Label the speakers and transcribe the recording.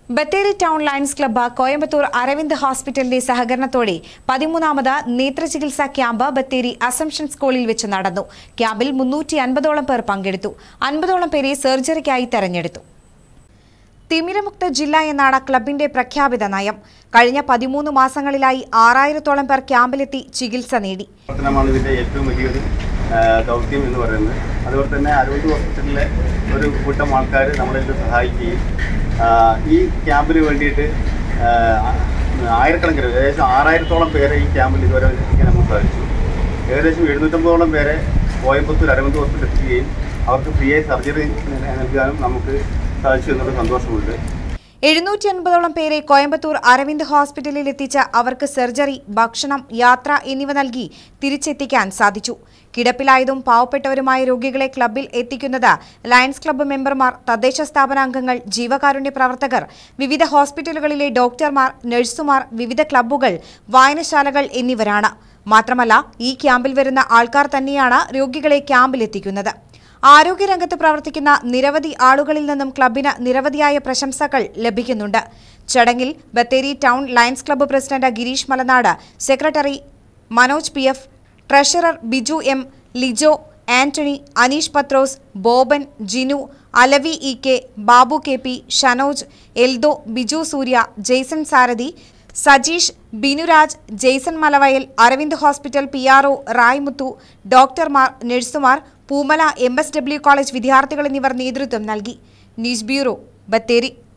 Speaker 1: Bathery town lions club Coimbatore Aravind ഹോസ്പിറ്റലിന്റെ സഹകരണത്തോടെ പതിമൂന്നാമത് നേത്രചികിത്സാ ക്യാമ്പ് ബത്തേരി അസംഷൻ സ്കൂളിൽ വെച്ച് നടന്നു ക്യാമ്പിൽ മുന്നൂറ്റി അൻപതോളം പേർ പങ്കെടുത്തു അൻപതോളം പേരെ സർജറിക്കായി തെരഞ്ഞെടുത്തു തിമിരമുക്ത ജില്ല എന്നാണ് ക്ലബിന്റെ പ്രഖ്യാപിത നയം കഴിഞ്ഞ പതിമൂന്ന് മാസങ്ങളിലായി ആറായിരത്തോളം പേർ ക്യാമ്പിലെത്തി ചികിത്സ നേടി
Speaker 2: പ്രവർത്തനമാണ് ഇതിൻ്റെ ഏറ്റവും വലിയൊരു ആ, ദൗത്യം എന്ന് പറയുന്നത് അതുപോലെ തന്നെ ആരോഗ്യ ഹോസ്പിറ്റലിലെ ഒരു കൂട്ടം ആൾക്കാർ നമ്മളെ ഇത് സഹായിക്കുകയും ആ, ഈ ക്യാമ്പിന് വേണ്ടിയിട്ട് ആ, ആയിരക്കണക്കിന് ഏകദേശം ആറായിരത്തോളം പേരെ ഈ ക്യാമ്പിൽ ഇതുവരെ എത്തിക്കാൻ നമുക്ക് സാധിച്ചു ഏകദേശം എഴുന്നൂറ്റമ്പതോളം പേരെ കോയമ്പത്തൂർ അരവിന്ദ് ഹോസ്പിറ്റലിൽ എത്തിക്കുകയും അവർക്ക് ഫ്രീ ആയി സർജറി നൽകാനും നമുക്ക് സാധിച്ചു എന്നുള്ള സന്തോഷമുണ്ട്
Speaker 1: എഴുന്നൂറ്റി അൻപതോളം പേരെ കോയമ്പത്തൂർ അരവിന്ദ് ഹോസ്പിറ്റലിൽ എത്തിച്ച അവർക്ക് സർജറി ഭക്ഷണം യാത്ര എന്നിവ നൽകി തിരിച്ചെത്തിക്കാൻ സാധിച്ചു കിടപ്പിലായതും പാവപ്പെട്ടവരുമായ രോഗികളെ ക്ലബ്ബിൽ എത്തിക്കുന്നത് ലയൺസ് ക്ലബ്ബ് മെമ്പർമാർ തദ്ദേശ സ്ഥാപനാംഗങ്ങൾ ജീവകാരുണ്യ പ്രവർത്തകർ വിവിധ ഹോസ്പിറ്റലുകളിലെ ഡോക്ടർമാർ നഴ്സുമാർ വിവിധ ക്ലബ്ബുകൾ വായനശാലകൾ എന്നിവരാണ് മാത്രമല്ല ഈ ക്യാമ്പിൽ വരുന്ന ആൾക്കാർ തന്നെയാണ് രോഗികളെ ക്യാമ്പിലെത്തിക്കുന്നത് ആരോഗ്യരംഗത്ത് പ്രവർത്തിക്കുന്ന നിരവധി ആളുകളിൽ നിന്നും ക്ലബിന് നിരവധിയായ പ്രശംസകൾ ലഭിക്കുന്നുണ്ട് ചടങ്ങിൽ Bathery town lions club president Girish Malanad secretary Manoj P F treasurer Biju M Lijo Antony Aneesh Pathrose Boban Jinu Alavi E K Babu K P Shanoj Eldho Biju Surya Jaison Sarathi Sajeesh Binuraj Jaison Malavayal Aravind hospital P R O Raimuthu ഡോക്ടർമാർ നഴ്സുമാർ Poomala M S W college വിദ്യാർത്ഥികൾ എന്നിവർ നേതൃത്വം നൽകി ന്യൂസ് ബ്യൂറോ ബത്തേരി